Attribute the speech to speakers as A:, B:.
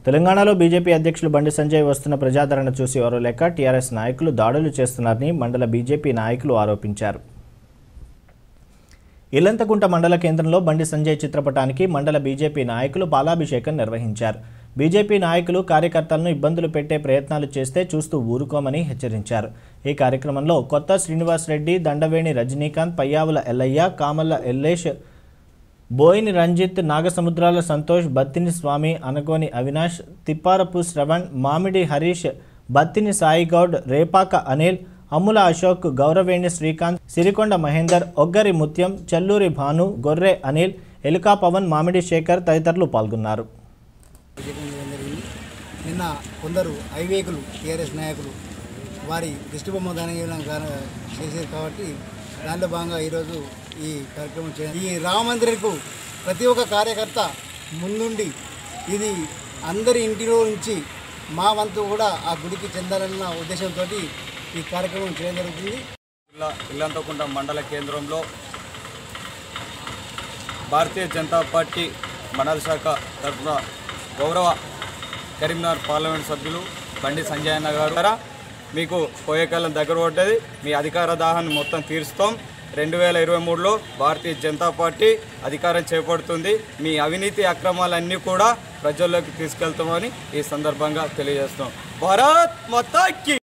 A: తెలంగాణలో బీజేపీ అధ్యక్షులు బండి సంజయ్ వస్తున్న ప్రజాదరణ చూసి ఎవరో లెక్క టీఆర్ఎస్ నాయకులు దాడులు చేస్తున్నారని మండల బీజేపీ నాయకులు ఆరోపించారు ఇల్లంతకుంట మండల కేంద్రంలో బండి సంజయ్ చిత్రపటానికి మండల బీజేపీ నాయకులు పాలాభిషేకం నిర్వహించారు బీజేపీ నాయకులు కార్యకర్తలను ఇబ్బందులు పెట్టే ప్రయత్నాలు చేస్తే చూస్తూ ఊరుకోమని హెచ్చరించారు ఈ కార్యక్రమంలో కొత్త శ్రీనివాస్ రెడ్డి దండవేణి రజనీకాంత్ పయ్యావుల ఎల్లయ్య కామల్ల ఎల్లేష్ బోయిని రంజిత్ నాగసముద్రాల సంతోష్ బత్తిని స్వామి అనగోని అవినాష్ తిప్పారపు శ్రవణ్ మామిడి హరీష్ బత్తిని సాయిగౌడ్ రేపాక అనిల్ అమ్ముల అశోక్ గౌరవేణి శ్రీకాంత్ సిరికొండ మహేందర్ ఒగ్గరి ముత్యం చెల్లూరి భాను గొర్రె అనిల్ ఎలుకా పవన్ మామిడి శేఖర్ తదితరులు పాల్గొన్నారు
B: చేయడం జరిగింది నిన్న కొందరు ఐవేకులు టీఆర్ఎస్ నాయకులు వారి దిష్టిబొమ్మ దానం చేయడం కార- చేశారు కాబట్టి దానిలో భాగంగా ఈరోజు ఈ కార్యక్రమం చేయాలి ఈ రామ మందిరకు ప్రతి ఒక్క కార్యకర్త ముందుండి ఇది అందరి ఇంటిలో నుంచి మా వంతు కూడా ఆ గుడికి చెందాలన్న ఉద్దేశంతో ఈ కార్యక్రమం చేయడం జరుగుతుంది
C: జిల్లా ఇల్లంతకుంట మండల కేంద్రంలో భారతీయ జనతా పార్టీ మండల శాఖ తరఫున గౌరవ కరీంనగర్ పార్లమెంట్ సభ్యులు బండి సంజయ్ అన్న గారు ద్వారా మీకు పోయే కాలం దగ్గర పడ్డది మీ అధికార దాహాన్ని మొత్తం తీరుస్తాం రెండు వేల ఇరవై మూడులో భారతీయ జనతా పార్టీ అధికారం చేపడుతుంది మీ అవినీతి అక్రమాలన్నీ కూడా ప్రజల్లోకి తీసుకెళ్తామని ఈ సందర్భంగా తెలియజేస్తాం భారత్ మొత్తాకి